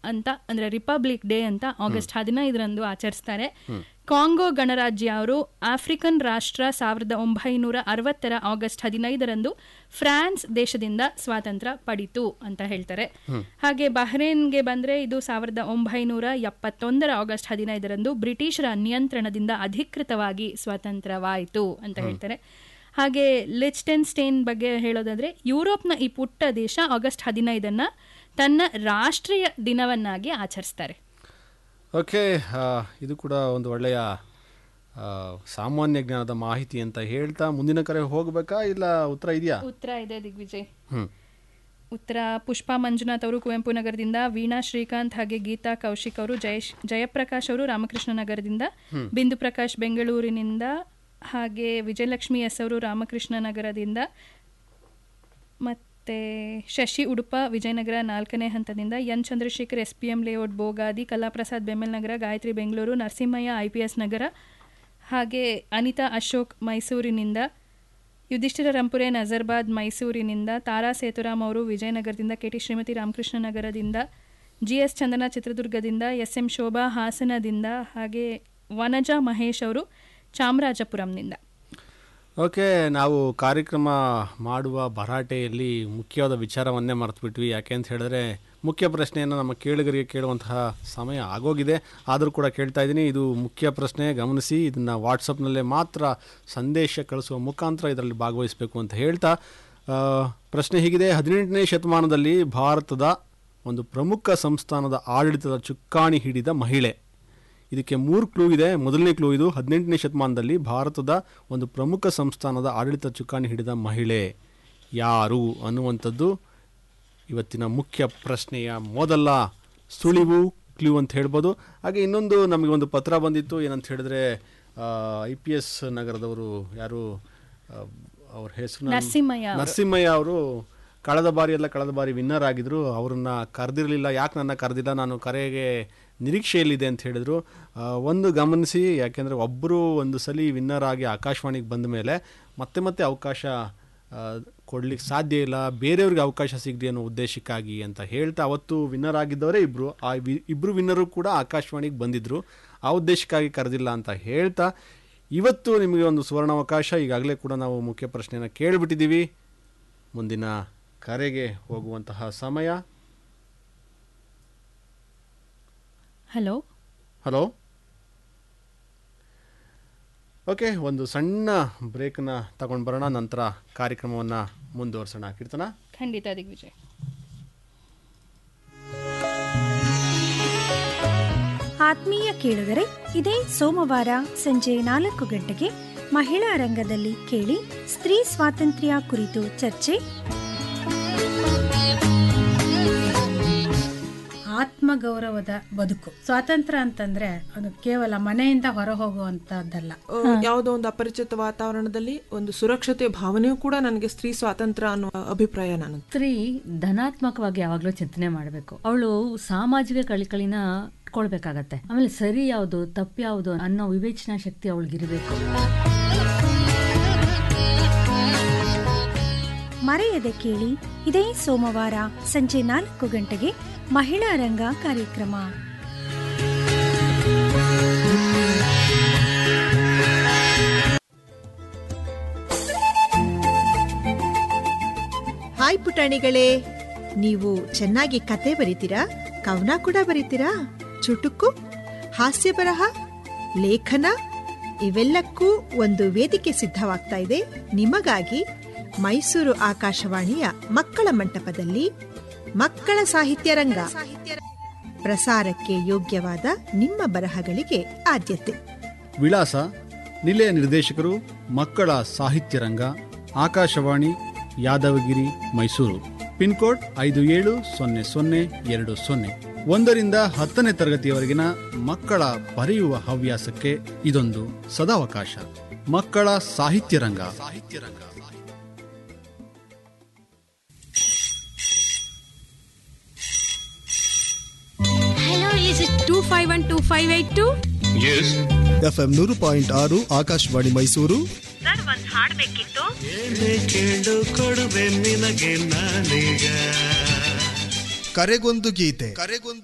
ಅಂತ ಅಂದ್ರೆ republic day ಅಂತ ಆಗಸ್ಟ್ ಹದಿನೈದರಂದು ಆಚರಿಸ್ತಾರೆ ಕಾಂಗೋ ಗಣರಾಜ್ಯ ಅವರು ಆಫ್ರಿಕನ್ ರಾಷ್ಟ್ರ ಸಾವಿರದ ಒಂಬೈನೂರ ಅರವತ್ತರ ಆಗಸ್ಟ್ ಹದಿನೈದರಂದು ಫ್ರಾನ್ಸ್ ದೇಶದಿಂದ ಸ್ವಾತಂತ್ರ್ಯ ಪಡಿತು ಅಂತ ಹೇಳ್ತಾರೆ ಹಾಗೆ ಬಹ್ರೇನ್ಗೆ ಬಂದ್ರೆ ಇದು ಸಾವಿರದ ಒಂಬೈನೂರ ಎಪ್ಪತ್ತೊಂದರ ಆಗಸ್ಟ್ ಹದಿನೈದರಂದು ಬ್ರಿಟಿಷರ ನಿಯಂತ್ರಣದಿಂದ ಅಧಿಕೃತವಾಗಿ ಸ್ವಾತಂತ್ರ್ಯವಾಯಿತು ಅಂತ ಹೇಳ್ತಾರೆ ಹಾಗೆ ಲಿಚ್ಟೆನ್ ಸ್ಟೇನ್ ಬಗ್ಗೆ ಹೇಳೋದಾದ್ರೆ ಯುರೋಪ್ನ ಈ ಪುಟ್ಟ ದೇಶ ಆಗಸ್ಟ್ ಹದಿನೈದನ್ನ ತನ್ನ ರಾಷ್ಟ್ರೀಯ ದಿನವನ್ನಾಗಿ ಆಚರಿಸ್ತಾರೆ ಓಕೆ ಆ, ಇದು ಕೂಡ ಒಂದು ಒಳ್ಳೆಯ ಆ, ಸಾಮಾನ್ಯ ಜ್ಞಾನದ ಮಾಹಿತಿ ಅಂತ ಹೇಳ್ತಾ ಮುಂದಿನ ಕರೆ ಹೋಗ್ಬೇಕಾ ಇಲ್ಲ ಉತ್ತರ ಇದೆಯಾ ಉತ್ತರ ಇದೆ ದಿಗ್ವಿಜಯ್ ಹ್ಮ್ ಉತ್ತರ ಪುಷ್ಪಾ ಮಂಜುನಾಥ್ ಅವರು ಕುವೆಂಪು ನಗರದಿಂದ ವೀಣಾ ಶ್ರೀಕಾಂತ್ ಹಾಗೆ ಗೀತಾ ಕೌಶಿಕ್ ಅವರು ಜಯಶ್ ಜಯಪ್ರಕಾಶ್ ಅವರು ರಾಮಕೃಷ್ಣ ನಗರದಿಂದ ಬಿಂದು ಪ್ರಕಾಶ್ ಬೆಂಗಳೂರಿನಿಂದ ಹಾಗೆ ವಿಜಯಲಕ್ಷ್ಮಿ ಎಸ್ ಅವರು ರಾಮಕೃಷ್ಣ ನಗರದಿಂದ ಮತ್ತೆ ಶಶಿ ಉಡುಪ ವಿಜಯನಗರ ನಾಲ್ಕನೇ ಹಂತದಿಂದ N Chandrashekar S P M layout Bogadi Kalaprasad Bemmal Nagar Gayathri Bengaluru Narasimhaiah I P S Nagar ಹಾಗೆ ಅನಿತಾ ಅಶೋಕ್ ಮೈಸೂರಿನಿಂದ ಯುಧಿಷ್ಠಿರ ರಂಪುರೆ ನಜರ್ಬಾದ್ ಮೈಸೂರಿನಿಂದ ತಾರಾ ಸೇತುರಾಮ್ ಅವರು ವಿಜಯನಗರದಿಂದ ಕೆಟಿ ಶ್ರೀಮತಿ ರಾಮಕೃಷ್ಣ ನಗರದಿಂದ ಜಿ ಎಸ್ ಚಂದನ ಚಿತ್ರದುರ್ಗದಿಂದ ಎಸ್ ಎಂ ಶೋಭಾ ಹಾಸನದಿಂದ ಹಾಗೆ ವನಜಾ ಮಹೇಶ್ ಅವರು ಚಾಮರಾಜಪುರಂನಿಂದ ಓಕೆ ನಾವು ಕಾರ್ಯಕ್ರಮ ಮಾಡುವ ಭರಾಟೆಯಲ್ಲಿ ಮುಖ್ಯವಾದ ವಿಚಾರವನ್ನೇ ಮರೆತುಬಿಟ್ವಿ ಯಾಕೆ ಅಂತ ಹೇಳಿದ್ರೆ ಮುಖ್ಯ ಪ್ರಶ್ನೆಯನ್ನು ನಮ್ಮ ಕೇಳುಗರಿಗೆ ಕೇಳುವಂತಹ ಸಮಯ ಆಗೋಗಿದೆ ಆದರೂ ಕೂಡ ಕೇಳ್ತಾ ಇದ್ದೀನಿ ಇದು ಮುಖ್ಯ ಪ್ರಶ್ನೆ ಗಮನಿಸಿ ಇದನ್ನು ವಾಟ್ಸಪ್ನಲ್ಲೇ ಮಾತ್ರ ಸಂದೇಶ ಕಳಿಸುವ ಮುಖಾಂತರ ಇದರಲ್ಲಿ ಭಾಗವಹಿಸಬೇಕು ಅಂತ ಹೇಳ್ತಾ ಆ, ಪ್ರಶ್ನೆ ಹೀಗಿದೆ ಹದಿನೆಂಟನೇ ಶತಮಾನದಲ್ಲಿ ಭಾರತದ ಒಂದು ಪ್ರಮುಖ ಸಂಸ್ಥಾನದ ಆಡಳಿತದ ಚುಕ್ಕಾಣಿ ಹಿಡಿದ ಮಹಿಳೆ ಇದಕ್ಕೆ ಮೂರು ಕ್ಲೂ ಇದೆ ಮೊದಲನೇ ಕ್ಲೂ ಇದು ಹದಿನೆಂಟನೇ ಶತಮಾನದಲ್ಲಿ ಭಾರತದ ಒಂದು ಪ್ರಮುಖ ಸಂಸ್ಥಾನದ ಆಡಳಿತ ಚುಕ್ಕಾಣಿ ಹಿಡಿದ ಮಹಿಳೆ ಯಾರು ಅನ್ನುವಂಥದ್ದು ಇವತ್ತಿನ ಮುಖ್ಯ ಪ್ರಶ್ನೆಯ ಮೊದಲ ಸುಳಿವು ಕ್ಲೂ ಅಂತ ಹೇಳ್ಬೋದು ಹಾಗೆ ಇನ್ನೊಂದು ನಮಗೆ ಒಂದು ಪತ್ರ ಬಂದಿತ್ತು ಏನಂತ ಹೇಳಿದ್ರೆ ಐ ಪಿ ಎಸ್ ನಗರದವರು ಯಾರು ಆ, ಅವ್ರ ಹೆಸರು ನರಸಿಂಹಯ್ಯ ಅವರು. ನರಸಿಂಹಯ್ಯ ಅವರು ಕಳೆದ ಬಾರಿ ಎಲ್ಲ ಕಳೆದ ಬಾರಿ ವಿನ್ನರ್ ಆಗಿದ್ರು ಅವ್ರನ್ನ ಕರೆದಿರಲಿಲ್ಲ ಯಾಕೆ ನನ್ನ ಕರೆದಿಲ್ಲ ನಾನು ಕರೆಗೆ ನಿರೀಕ್ಷೆಯಲ್ಲಿದೆ ಅಂತ ಹೇಳಿದ್ರು ಆ, ಒಂದು ಗಮನಿಸಿ ಯಾಕೆಂದರೆ ಒಬ್ಬರು ಒಂದು ಸಲ ವಿನ್ನರ್ ಆಗಿ ಆಕಾಶವಾಣಿಗೆ ಬಂದ ಮೇಲೆ ಮತ್ತೆ ಮತ್ತೆ ಅವಕಾಶ ಕೊಡ್ಲಿಕ್ಕೆ ಸಾಧ್ಯ ಇಲ್ಲ ಬೇರೆಯವ್ರಿಗೆ ಅವಕಾಶ ಸಿಗಲಿ ಅನ್ನೋ ಉದ್ದೇಶಕ್ಕಾಗಿ ಅಂತ ಹೇಳ್ತಾ ಅವತ್ತು ವಿನ್ನರ್ ಆಗಿದ್ದವರೇ ಇಬ್ಬರು ಆ ವಿ- ಇಬ್ರು ವಿನ್ನರು ಕೂಡ ಆಕಾಶವಾಣಿಗೆ ಬಂದಿದ್ದರು ಆ ಉದ್ದೇಶಕ್ಕಾಗಿ ಕರೆದಿಲ್ಲ ಅಂತ ಹೇಳ್ತಾ ಇವತ್ತು ನಿಮಗೆ ಒಂದು ಸುವರ್ಣಾವಕಾಶ ಈಗಾಗಲೇ ಕೂಡ ನಾವು ಮುಖ್ಯ ಪ್ರಶ್ನೆಯನ್ನು ಕೇಳಿಬಿಟ್ಟಿದ್ದೀವಿ ಮುಂದಿನ ಕರೆಗೆ ಹೋಗುವಂತಹ ಸಮಯ ಹಲೋ ಹಲೋ ಓಕೆ ಒಂದು ಸಣ್ಣ ಬ್ರೇಕ್ನ ತಗೊಂಡು ಬರೋಣ ನಂತರ ಕಾರ್ಯಕ್ರಮವನ್ನು ಮುಂದುವರ್ಸೋಣ ಕೀರ್ತನ ಖಂಡಿತ ದಿಗ್ವಿಜಯ್ ಆತ್ಮೀಯ ಕೇಳುಗರೆ ಇದೇ ಸೋಮವಾರ ಸಂಜೆ ನಾಲ್ಕು ಗಂಟೆಗೆ ಮಹಿಳಾ ರಂಗದಲ್ಲಿ ಕೇಳಿ ಸ್ತ್ರೀ ಸ್ವಾತಂತ್ರ್ಯ ಕುರಿತು ಚರ್ಚೆ ಆತ್ಮಗೌರವದ ಬದುಕು ಸ್ವಾತಂತ್ರ್ಯ ಅಂತಂದ್ರೆ ಅದು ಕೇವಲ ಮನೆಯಿಂದ ಹೊರ ಹೋಗುವಂತದ್ದಲ್ಲ ಆ, ಯಾವುದೋ ಒಂದು ಅಪರಿಚಿತ ವಾತಾವರಣದಲ್ಲಿ ಒಂದು ಸುರಕ್ಷತೆ ಭಾವನೆಯೂ ಕೂಡ ನನಗೆ ಸ್ತ್ರೀ ಸ್ವಾತಂತ್ರ್ಯ ಅನ್ನುವ ಅಭಿಪ್ರಾಯ ನಾನು ಸ್ತ್ರೀ ಧನಾತ್ಮಕವಾಗಿ ಯಾವಾಗ್ಲೂ ಚಿಂತನೆ ಮಾಡಬೇಕು ಅವಳು ಸಾಮಾಜಿಕ ಕಳಿಕಳಿನ ಕೊಳ್ಬೇಕಾಗತ್ತೆ ಆಮೇಲೆ ಸರಿ ಯಾವುದು ತಪ್ಪು ಯಾವುದು ಅನ್ನೋ ವಿವೇಚನಾ ಶಕ್ತಿ ಅವಳಿಗಿರಬೇಕು ಮರೆಯದೆ ಕೇಳಿ ಇದೇ ಸೋಮವಾರ ಸಂಜೆ ನಾಲ್ಕು ಗಂಟೆಗೆ ಮಹಿಳಾ ರಂಗ ಕಾರ್ಯಕ್ರಮ ಹಾಯ್ ಪುಟಾಣಿಗಳೇ ನೀವು ಚೆನ್ನಾಗಿ ಕತೆ ಬರೀತೀರಾ ಕವನ ಕೂಡ ಬರೀತೀರಾ ಚುಟುಕು ಹಾಸ್ಯ ಬರಹ ಲೇಖನ ಇವೆಲ್ಲಕ್ಕೂ ಒಂದು ವೇದಿಕೆ ಸಿದ್ಧವಾಗ್ತಾ ಇದೆ ನಿಮಗಾಗಿ ಮೈಸೂರು ಆಕಾಶವಾಣಿಯ ಮಕ್ಕಳ ಮಂಟಪದಲ್ಲಿ ಮಕ್ಕಳ ಸಾಹಿತ್ಯ ರಂಗ ಪ್ರಸಾರಕ್ಕೆ ಯೋಗ್ಯವಾದ ನಿಮ್ಮ ಬರಹಗಳಿಗೆ ಆದ್ಯತೆ ವಿಳಾಸ ನಿಲಯ ನಿರ್ದೇಶಕರು ಮಕ್ಕಳ ಸಾಹಿತ್ಯ ರಂಗ ಆಕಾಶವಾಣಿ ಯಾದವಗಿರಿ ಮೈಸೂರು ಪಿನ್ಕೋಡ್ ಐದು ಏಳು ಸೊನ್ನೆ ಸೊನ್ನೆ ಎರಡು ಸೊನ್ನೆ ಒಂದರಿಂದ ಹತ್ತನೇ ತರಗತಿಯವರೆಗಿನ ಮಕ್ಕಳ ಬರೆಯುವ ಹವ್ಯಾಸಕ್ಕೆ ಇದೊಂದು ಸದಾವಕಾಶ ಮಕ್ಕಳ ಸಾಹಿತ್ಯ ರಂಗ ಸಾಹಿತ್ಯ ರಂಗ Hello, is it 2512582? ಎಫ್ಎಂ ನೂರು ಪಾಯಿಂಟ್ ಆರು ಆಕಾಶವಾಣಿ ಮೈಸೂರು ಕೇಳು ಕೊಡುವೆ ನಿನಗೆ ನಾನೀಗ ಕರೆಗೊಂದು ಗೀತೆ ಕರೆಗೊಂದು